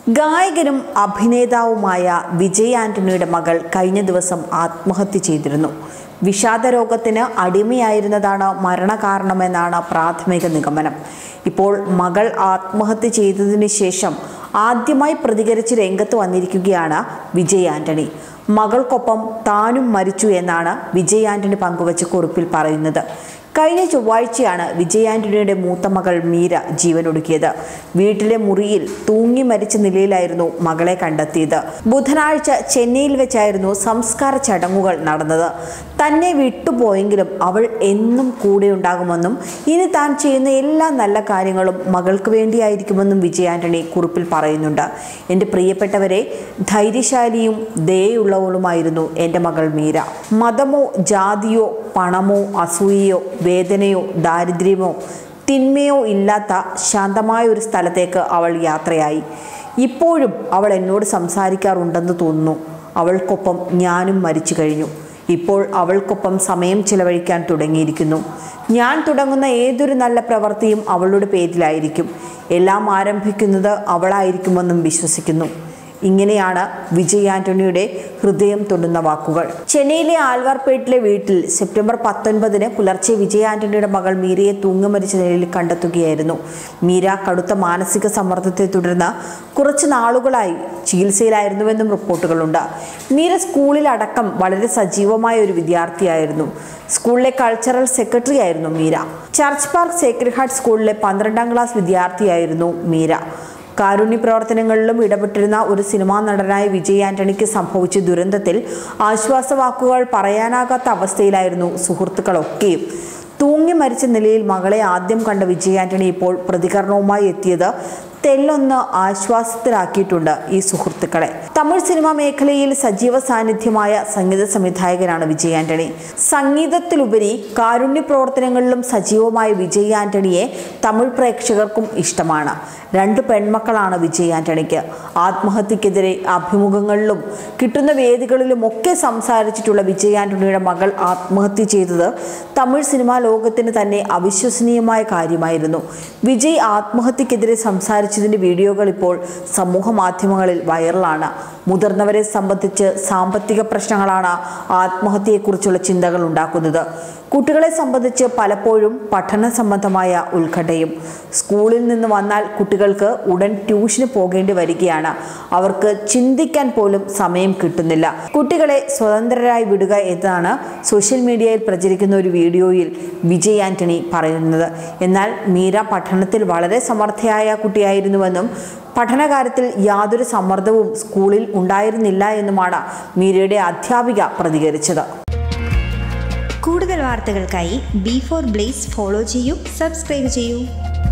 ഗായകനും അഭിനേതാവുമായ വിജയ് ആന്റണിയുടെ മകൾ കഴിഞ്ഞ ദിവസം ആത്മഹത്യ ചെയ്തിരുന്നു വിഷാദ രോഗത്തിന് അടിമയായിരുന്നതാണ് മരണകാരണമെന്നാണ് പ്രാഥമിക നിഗമനം ഇപ്പോൾ മകൾ ആത്മഹത്യ ചെയ്തതിന് ശേഷം ആദ്യമായി പ്രതികരിച്ച് രംഗത്ത് വന്നിരിക്കുകയാണ് വിജയ് ആന്റണി മകൾക്കൊപ്പം താനും മരിച്ചു എന്നാണ് വിജയ് ആന്റണി പങ്കുവച്ച കുറിപ്പിൽ പറയുന്നത് കഴിഞ്ഞ ചൊവ്വാഴ്ചയാണ് വിജയ് ആന്റണിയുടെ മൂത്ത മകൾ മീര ജീവനൊടുക്കിയത് വീട്ടിലെ മുറിയിൽ തൂങ്ങി മരിച്ച നിലയിലായിരുന്നു മകളെ കണ്ടെത്തിയത് ബുധനാഴ്ച ചെന്നൈയിൽ വെച്ചായിരുന്നു സംസ്കാര ചടങ്ങുകൾ നടന്നത് തന്നെ വിട്ടുപോയെങ്കിലും അവൾ എന്നും കൂടെ ഉണ്ടാകുമെന്നും ഇനി താൻ ചെയ്യുന്ന എല്ലാ നല്ല കാര്യങ്ങളും മകൾക്ക് വേണ്ടിയായിരിക്കുമെന്നും വിജയ് ആന്റണി കുറിപ്പിൽ പറയുന്നുണ്ട് എൻ്റെ പ്രിയപ്പെട്ടവരെ ധൈര്യശാലിയും ദയുള്ളവളുമായിരുന്നു എൻ്റെ മകൾ മീര മതമോ ജാതിയോ പണമോ അസൂയയോ വേദനയോ ദാരിദ്ര്യമോ തിന്മയോ ഇല്ലാത്ത ശാന്തമായ ഒരു സ്ഥലത്തേക്ക് അവൾ യാത്രയായി ഇപ്പോഴും അവൾ എന്നോട് സംസാരിക്കാറുണ്ടെന്ന് തോന്നുന്നു അവൾക്കൊപ്പം ഞാനും മരിച്ചു കഴിഞ്ഞു ഇപ്പോൾ അവൾക്കൊപ്പം സമയം ചിലവഴിക്കാൻ തുടങ്ങിയിരിക്കുന്നു ഞാൻ തുടങ്ങുന്ന ഏതൊരു നല്ല പ്രവൃത്തിയും അവളുടെ പേരിലായിരിക്കും എല്ലാം ആരംഭിക്കുന്നത് അവളായിരിക്കുമെന്നും വിശ്വസിക്കുന്നു ഇങ്ങനെയാണ് വിജയ് ആന്റണിയുടെ ഹൃദയം തൊടുന്ന വാക്കുകൾ ചെന്നൈയിലെ ആൽവാർപേട്ടിലെ വീട്ടിൽ സെപ്റ്റംബർ പത്തൊൻപതിന് പുലർച്ചെ വിജയ് ആന്റണിയുടെ മകൾ മീരയെ തൂങ്ങമരിച്ച നിലയിൽ കണ്ടെത്തുകയായിരുന്നു മീര കടുത്ത മാനസിക സമ്മർദ്ദത്തെ തുടർന്ന് കുറച്ച് നാളുകളായി ചികിത്സയിലായിരുന്നുവെന്നും റിപ്പോർട്ടുകളുണ്ട് മീര സ്കൂളിൽ അടക്കം വളരെ സജീവമായ ഒരു വിദ്യാർത്ഥിയായിരുന്നു സ്കൂളിലെ കൾച്ചറൽ സെക്രട്ടറി ആയിരുന്നു Meera church park sacred heart സ്കൂളിലെ പന്ത്രണ്ടാം ക്ലാസ് വിദ്യാർത്ഥിയായിരുന്നു മീര കാരുണ്യ പ്രവർത്തനങ്ങളിലും ഇടപെട്ടിരുന്ന ഒരു സിനിമാ നടനായ വിജയ് ആന്റണിക്ക് സംഭവിച്ച ദുരന്തത്തിൽ ആശ്വാസവാക്കുകൾ പറയാനാകാത്ത അവസ്ഥയിലായിരുന്നു സുഹൃത്തുക്കളൊക്കെയും തൂങ്ങി മരിച്ച നിലയിൽ മകളെ ആദ്യം കണ്ട വിജയ് ആന്റണി ഇപ്പോൾ പ്രതികരണവുമായി എത്തിയത് തെല്ലൊന്ന് ആശ്വാസത്തിലാക്കിയിട്ടുണ്ട് ഈ സുഹൃത്തുക്കളെ തമിഴ് സിനിമാ മേഖലയിൽ സജീവ സാന്നിധ്യമായ സംഗീത സംവിധായകനാണ് വിജയ് ആന്റണി സംഗീതത്തിലുപരി കാരുണ്യ പ്രവർത്തനങ്ങളിലും സജീവമായ വിജയ് ആന്റണിയെ തമിഴ് പ്രേക്ഷകർക്കും ഇഷ്ടമാണ് രണ്ട് പെൺമക്കളാണ് വിജയ് ആന്റണിക്ക് ആത്മഹത്യക്കെതിരെ അഭിമുഖങ്ങളിലും കിട്ടുന്ന വേദികളിലും ഒക്കെ സംസാരിച്ചിട്ടുള്ള വിജയ് ആന്റണിയുടെ മകൾ ആത്മഹത്യ ചെയ്തത് തമിഴ് സിനിമാ ലോകത്തിന് തന്നെ അവിശ്വസനീയമായ കാര്യമായിരുന്നു വിജയ് ആത്മഹത്യക്കെതിരെ സംസാരിച്ചതിൻ്റെ വീഡിയോകൾ ഇപ്പോൾ സമൂഹ മാധ്യമങ്ങളിൽ വൈറലാണ് മുതിർന്നവരെ സംബന്ധിച്ച് സാമ്പത്തിക പ്രശ്നങ്ങളാണ് ആത്മഹത്യയെക്കുറിച്ചുള്ള ചിന്തകൾ ഉണ്ടാക്കുന്നത് കുട്ടികളെ സംബന്ധിച്ച് പലപ്പോഴും പഠന സംബന്ധമായ ഉത്കണ്ഠയും സ്കൂളിൽ നിന്ന് വന്നാൽ കുട്ടികൾക്ക് ഉടൻ ട്യൂഷന് പോകേണ്ടി വരികയാണ് അവർക്ക് ചിന്തിക്കാൻ പോലും സമയം കിട്ടുന്നില്ല കുട്ടികളെ സ്വതന്ത്രരായി വിടുക എന്നതാണ് സോഷ്യൽ മീഡിയയിൽ പ്രചരിക്കുന്ന ഒരു വീഡിയോയിൽ വിജയ് ആന്റണി പറയുന്നത് എന്നാൽ മീര പഠനത്തിൽ വളരെ സമർത്ഥയായ കുട്ടിയായിരുന്നുവെന്നും പഠനകാര്യത്തിൽ യാതൊരു സമ്മർദ്ദവും സ്കൂളിൽ ഉണ്ടായിരുന്നില്ല എന്നുമാണ് മീരയുടെ അധ്യാപിക പ്രതികരിച്ചത് കൂടുതൽ വാർത്തകൾക്കായി ബി ഫോർ ബ്ലേസ് ഫോളോ ചെയ്യൂ സബ്സ്ക്രൈബ് ചെയ്യൂ